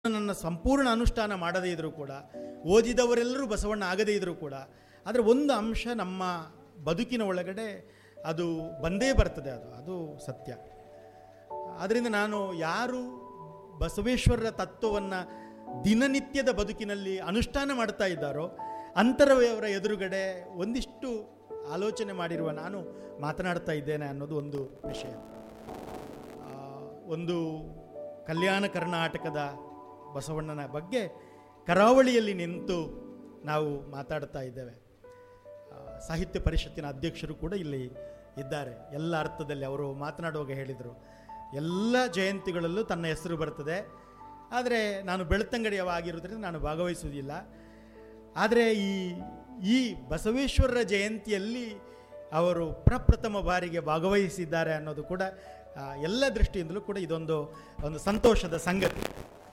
ನನ್ನ ಸಂಪೂರ್ಣ ಅನುಷ್ಠಾನ ಮಾಡದೇ ಇದ್ದರೂ ಕೂಡ ಓದಿದವರೆಲ್ಲರೂ ಬಸವಣ್ಣ ಆಗದೇ ಇದ್ದರೂ ಕೂಡ ಆದರೆ ಒಂದು ಅಂಶ ನಮ್ಮ ಬದುಕಿನ ಒಳಗಡೆ ಅದು ಬಂದೇ ಬರ್ತದೆ ಅದು ಅದು ಸತ್ಯ ಆದ್ದರಿಂದ ನಾನು ಯಾರು ಬಸವೇಶ್ವರರ ತತ್ವವನ್ನು ದಿನನಿತ್ಯದ ಬದುಕಿನಲ್ಲಿ ಅನುಷ್ಠಾನ ಮಾಡ್ತಾ ಇದ್ದಾರೋ ಅಂತರವರ ಎದುರುಗಡೆ ಒಂದಿಷ್ಟು ಆಲೋಚನೆ ಮಾಡಿರುವ ನಾನು ಮಾತನಾಡ್ತಾ ಇದ್ದೇನೆ ಅನ್ನೋದು ಒಂದು ವಿಷಯ ಆ, ಒಂದು ಕಲ್ಯಾಣ ಕರ್ನಾಟಕದ ಬಸವಣ್ಣನ ಬಗ್ಗೆ ಕರಾವಳಿಯಲ್ಲಿ ನಿಂತು ನಾವು ಮಾತಾಡ್ತಾ ಇದ್ದೇವೆ ಆ, ಸಾಹಿತ್ಯ ಪರಿಷತ್ತಿನ ಅಧ್ಯಕ್ಷರು ಕೂಡ ಇಲ್ಲಿ ಇದ್ದಾರೆ ಎಲ್ಲ ಅರ್ಥದಲ್ಲಿ ಅವರು ಮಾತನಾಡುವಾಗ ಹೇಳಿದರು ಎಲ್ಲ ಜಯಂತಿಗಳಲ್ಲೂ ತನ್ನ ಹೆಸರು ಬರ್ತದೆ ಆದರೆ ನಾನು ಬೆಳ್ತಂಗಡಿಯವಾಗಿರೋದ್ರಿಂದ ನಾನು ಭಾಗವಹಿಸುವುದಿಲ್ಲ ಆದರೆ ಈ ಈ ಬಸವೇಶ್ವರರ ಜಯಂತಿಯಲ್ಲಿ ಅವರು ಪ್ರಪ್ರಥಮ ಬಾರಿಗೆ ಭಾಗವಹಿಸಿದ್ದಾರೆ ಅನ್ನೋದು ಕೂಡ ಆ, ಎಲ್ಲ ದೃಷ್ಟಿಯಿಂದಲೂ ಕೂಡ ಇದೊಂದು ಒಂದು ಸಂತೋಷದ ಸಂಗತಿ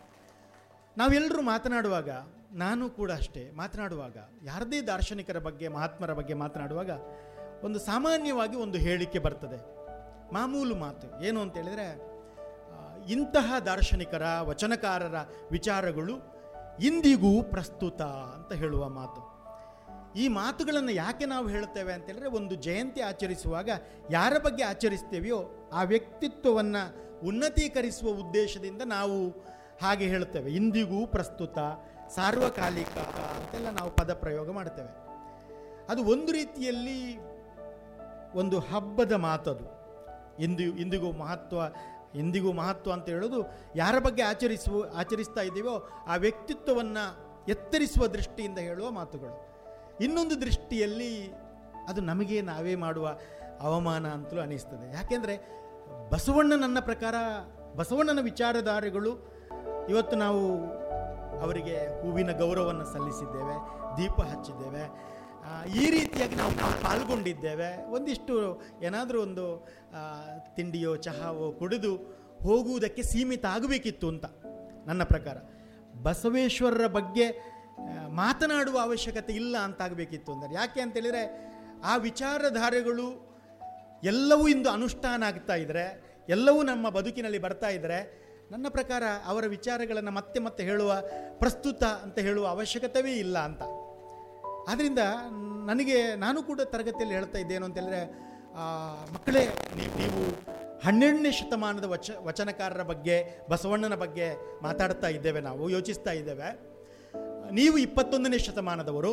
ನಾವೆಲ್ಲರೂ ಮಾತನಾಡುವಾಗ ನಾನು ಕೂಡ ಅಷ್ಟೇ ಮಾತನಾಡುವಾಗ ಯಾರದೇ ದಾರ್ಶನಿಕರ ಬಗ್ಗೆ ಮಹಾತ್ಮರ ಬಗ್ಗೆ ಮಾತನಾಡುವಾಗ ಒಂದು ಸಾಮಾನ್ಯವಾಗಿ ಒಂದು ಹೇಳಿಕೆ ಬರ್ತದೆ ಮಾಮೂಲು ಮಾತು ಏನು ಅಂತ ಹೇಳಿದರೆ ಆ, ಇಂತಹ ದಾರ್ಶನಿಕರ ವಚನಕಾರರ ವಿಚಾರಗಳು ಇಂದಿಗೂ ಪ್ರಸ್ತುತ ಅಂತ ಹೇಳುವ ಮಾತು ಈ ಮಾತುಗಳನ್ನು ಯಾಕೆ ನಾವು ಹೇಳುತ್ತೇವೆ ಅಂತ ಹೇಳಿದ್ರೆ ಒಂದು ಜಯಂತಿ ಆಚರಿಸುವಾಗ ಯಾರ ಬಗ್ಗೆ ಆಚರಿಸ್ತೇವೆಯೋ ಆ ವ್ಯಕ್ತಿತ್ವವನ್ನು ಉನ್ನತೀಕರಿಸುವ ಉದ್ದೇಶದಿಂದ ನಾವು ಹಾಗೆ ಹೇಳುತ್ತೇವೆ ಇಂದಿಗೂ ಪ್ರಸ್ತುತ ಸಾರ್ವಕಾಲಿಕ ಅಂತೆಲ್ಲ ನಾವು ಪದ ಪ್ರಯೋಗ ಮಾಡ್ತೇವೆ ಅದು ಒಂದು ರೀತಿಯಲ್ಲಿ ಒಂದು ಹಬ್ಬದ ಮಾತದು ಇಂದು ಇಂದಿಗೂ ಮಹತ್ವ ಇಂದಿಗೂ ಮಹತ್ವ ಅಂತ ಹೇಳೋದು ಯಾರ ಬಗ್ಗೆ ಆಚರಿಸುವ ಆಚರಿಸ್ತಾ ಇದ್ದೀವೋ ಆ ವ್ಯಕ್ತಿತ್ವವನ್ನು ಎತ್ತರಿಸುವ ದೃಷ್ಟಿಯಿಂದ ಹೇಳುವ ಮಾತುಗಳು ಇನ್ನೊಂದು ದೃಷ್ಟಿಯಲ್ಲಿ ಅದು ನಮಗೆ ನಾವೇ ಮಾಡುವ ಅವಮಾನ ಅಂತಲೂ ಅನಿಸ್ತದೆ ಯಾಕೆಂದರೆ ಬಸವಣ್ಣ ನನ್ನ ಪ್ರಕಾರ ಬಸವಣ್ಣನ ವಿಚಾರಧಾರೆಗಳು ಇವತ್ತು ನಾವು ಅವರಿಗೆ ಹೂವಿನ ಗೌರವವನ್ನು ಸಲ್ಲಿಸಿದ್ದೇವೆ ದೀಪ ಹಚ್ಚಿದ್ದೇವೆ ಆ, ಈ ರೀತಿಯಾಗಿ ನಾವು ಪಾಲ್ಗೊಂಡಿದ್ದೇವೆ ಒಂದಿಷ್ಟು ಏನಾದರೂ ಒಂದು ಆ, ತಿಂಡಿಯೋ ಚಹಾವೋ ಕುಡಿದು ಹೋಗುವುದಕ್ಕೆ ಸೀಮಿತ ಆಗಬೇಕಿತ್ತು ಅಂತ ನನ್ನ ಪ್ರಕಾರ ಬಸವೇಶ್ವರರ ಬಗ್ಗೆ ಆ, ಮಾತನಾಡುವ ಅವಶ್ಯಕತೆ ಇಲ್ಲ ಅಂತ ಆಗಬೇಕಿತ್ತು ಅಂದರೆ ಯಾಕೆ ಅಂತೇಳಿದರೆ ಆ ವಿಚಾರಧಾರೆಗಳು ಎಲ್ಲವೂ ಇಂದು ಅನುಷ್ಠಾನ ಆಗ್ತಾ ಇದ್ದರೆ ಎಲ್ಲವೂ ನಮ್ಮ ಬದುಕಿನಲ್ಲಿ ಬರ್ತಾ ಇದ್ದರೆ ನನ್ನ ಪ್ರಕಾರ ಅವರ ವಿಚಾರಗಳನ್ನು ಮತ್ತೆ ಮತ್ತೆ ಹೇಳುವ ಪ್ರಸ್ತುತ ಅಂತ ಹೇಳುವ ಅವಶ್ಯಕತೆಯೇ ಇಲ್ಲ ಅಂತ ಆದ್ದರಿಂದ ನನಗೆ ನಾನು ಕೂಡ ತರಗತಿಯಲ್ಲಿ ಹೇಳ್ತಾ ಇದ್ದೇನು ಅಂತ ಹೇಳಿದ್ರೆ ಆ, ಮಕ್ಕಳೇ ನೀವು ನೀವು ಹನ್ನೆರಡನೇ ಶತಮಾನದ ವಚ ವಚನಕಾರರ ಬಗ್ಗೆ ಬಸವಣ್ಣನ ಬಗ್ಗೆ ಮಾತಾಡ್ತಾ ಇದ್ದೇವೆ ನಾವು ಯೋಚಿಸ್ತಾ ಇದ್ದೇವೆ ನೀವು ಇಪ್ಪತ್ತೊಂದನೇ ಶತಮಾನದವರು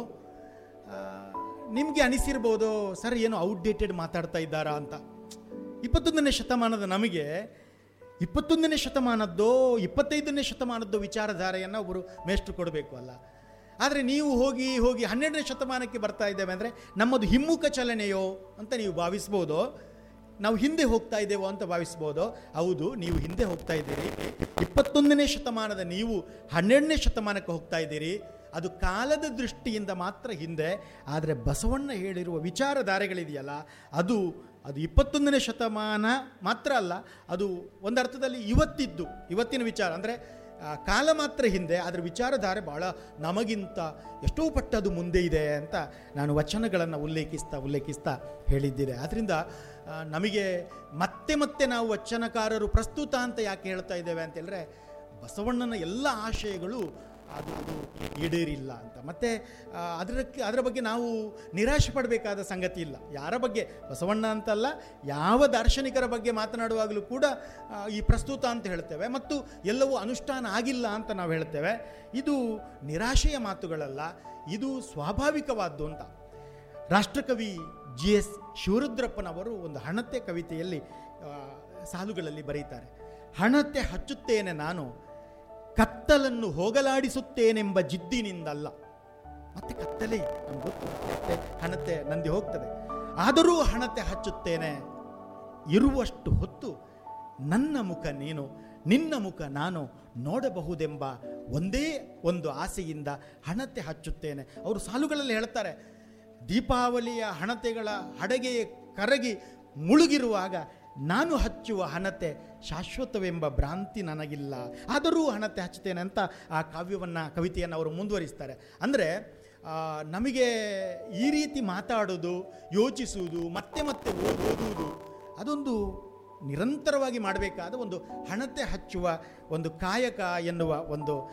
ನಿಮಗೆ ಅನಿಸಿರ್ಬೋದು ಸರ್ ಏನು ಔಟ್ಡೇಟೆಡ್ ಮಾತಾಡ್ತಾ ಇದ್ದಾರಾ ಅಂತ ಇಪ್ಪತ್ತೊಂದನೇ ಶತಮಾನದ ನಮಗೆ ಇಪ್ಪತ್ತೊಂದನೇ ಶತಮಾನದ್ದೋ ಇಪ್ಪತ್ತೈದನೇ ಶತಮಾನದ್ದು ವಿಚಾರಧಾರೆಯನ್ನು ಒಬ್ಬರು ಮೇಷ್ಟ್ರು ಕೊಡಬೇಕು ಅಲ್ಲ ಆದರೆ ನೀವು ಹೋಗಿ ಹೋಗಿ ಹನ್ನೆರಡನೇ ಶತಮಾನಕ್ಕೆ ಬರ್ತಾ ಇದ್ದೇವೆ ಅಂದರೆ ನಮ್ಮದು ಹಿಮ್ಮುಖ ಚಲನೆಯೋ ಅಂತ ನೀವು ಭಾವಿಸ್ಬೋದು ನಾವು ಹಿಂದೆ ಹೋಗ್ತಾ ಇದ್ದೇವೋ ಅಂತ ಭಾವಿಸ್ಬೋದು ಹೌದು ನೀವು ಹಿಂದೆ ಹೋಗ್ತಾ ಇದ್ದೀರಿ ಇಪ್ಪತ್ತೊಂದನೇ ಶತಮಾನದ ನೀವು ಹನ್ನೆರಡನೇ ಶತಮಾನಕ್ಕೆ ಹೋಗ್ತಾ ಇದ್ದೀರಿ ಅದು ಕಾಲದ ದೃಷ್ಟಿಯಿಂದ ಮಾತ್ರ ಹಿಂದೆ ಆದರೆ ಬಸವಣ್ಣ ಹೇಳಿರುವ ವಿಚಾರಧಾರೆಗಳಿದೆಯಲ್ಲ ಅದು ಅದು ಇಪ್ಪತ್ತೊಂದನೇ ಶತಮಾನ ಮಾತ್ರ ಅಲ್ಲ ಅದು ಒಂದರ್ಥದಲ್ಲಿ ಇವತ್ತಿದ್ದು ಇವತ್ತಿನ ವಿಚಾರ ಅಂದರೆ ಆ, ಕಾಲ ಮಾತ್ರ ಹಿಂದೆ ಅದರ ವಿಚಾರಧಾರೆ ಭಾಳ ನಮಗಿಂತ ಎಷ್ಟೋ ಪಟ್ಟದು ಮುಂದೆ ಇದೆ ಅಂತ ನಾನು ವಚನಗಳನ್ನು ಉಲ್ಲೇಖಿಸ್ತಾ ಉಲ್ಲೇಖಿಸ್ತಾ ಹೇಳಿದ್ದಿದೆ ಆದ್ದರಿಂದ ಆ, ನಮಗೆ ಮತ್ತೆ ಮತ್ತೆ ನಾವು ವಚನಕಾರರು ಪ್ರಸ್ತುತ ಅಂತ ಯಾಕೆ ಹೇಳ್ತಾ ಇದ್ದೇವೆ ಅಂತ ಹೇಳಿದ್ರೆ ಬಸವಣ್ಣನ ಎಲ್ಲ ಆಶಯಗಳು ಅದು ಅದು ಈಡೇರಿಲ್ಲ ಅಂತ ಮತ್ತು ಅದರಕ್ಕೆ ಅದರ ಬಗ್ಗೆ ನಾವು ನಿರಾಶೆ ಪಡಬೇಕಾದ ಸಂಗತಿ ಇಲ್ಲ ಯಾರ ಬಗ್ಗೆ ಬಸವಣ್ಣ ಅಂತಲ್ಲ ಯಾವ ದಾರ್ಶನಿಕರ ಬಗ್ಗೆ ಮಾತನಾಡುವಾಗಲೂ ಕೂಡ ಆ, ಈ ಪ್ರಸ್ತುತ ಅಂತ ಹೇಳ್ತೇವೆ ಮತ್ತು ಎಲ್ಲವೂ ಅನುಷ್ಠಾನ ಆಗಿಲ್ಲ ಅಂತ ನಾವು ಹೇಳ್ತೇವೆ ಇದು ನಿರಾಶೆಯ ಮಾತುಗಳಲ್ಲ ಇದು ಸ್ವಾಭಾವಿಕವಾದ್ದು ಅಂತ ರಾಷ್ಟ್ರಕವಿ ಜಿ ಎಸ್ ಶಿವರುದ್ರಪ್ಪನವರು ಒಂದು ಹಣತೆ ಕವಿತೆಯಲ್ಲಿ ಆ, ಸಾಲುಗಳಲ್ಲಿ ಬರೀತಾರೆ ಹಣತೆ ಹಚ್ಚುತ್ತೇನೆ ನಾನು ಕತ್ತಲನ್ನು ಹೋಗಲಾಡಿಸುತ್ತೇನೆಂಬ ಜಿದ್ದಿನಿಂದಲ್ಲ ಮತ್ತೆ ಕತ್ತಲೆ ನಮ್ಗೆ ಗೊತ್ತು ಮತ್ತೆ ಹಣತೆ ನಂದಿ ಹೋಗ್ತದೆ ಆದರೂ ಹಣತೆ ಹಚ್ಚುತ್ತೇನೆ ಇರುವಷ್ಟು ಹೊತ್ತು ನನ್ನ ಮುಖ ನೀನು ನಿನ್ನ ಮುಖ ನಾನು ನೋಡಬಹುದೆಂಬ ಒಂದೇ ಒಂದು ಆಸೆಯಿಂದ ಹಣತೆ ಹಚ್ಚುತ್ತೇನೆ ಅವರು ಸಾಲುಗಳಲ್ಲಿ ಹೇಳ್ತಾರೆ ದೀಪಾವಳಿಯ ಹಣತೆಗಳ ಹಡಗೆ ಕರಗಿ ಮುಳುಗಿರುವಾಗ ನಾನು ಹಚ್ಚುವ ಹಣತೆ ಶಾಶ್ವತವೆಂಬ ಭ್ರಾಂತಿ ನನಗಿಲ್ಲ ಆದರೂ ಹಣತೆ ಹಚ್ಚುತ್ತೇನೆ ಅಂತ ಆ ಕಾವ್ಯವನ್ನು ಕವಿತೆಯನ್ನು ಅವರು ಮುಂದುವರಿಸ್ತಾರೆ ಅಂದರೆ ನಮಗೆ ಈ ರೀತಿ ಮಾತಾಡೋದು ಯೋಚಿಸುವುದು ಮತ್ತೆ ಮತ್ತೆ ಓದ್- ಓದುವುದು ಅದೊಂದು ನಿರಂತರವಾಗಿ ಮಾಡಬೇಕಾದ ಒಂದು ಹಣತೆ ಹಚ್ಚುವ ಒಂದು ಕಾಯಕ ಎನ್ನುವ ಒಂದು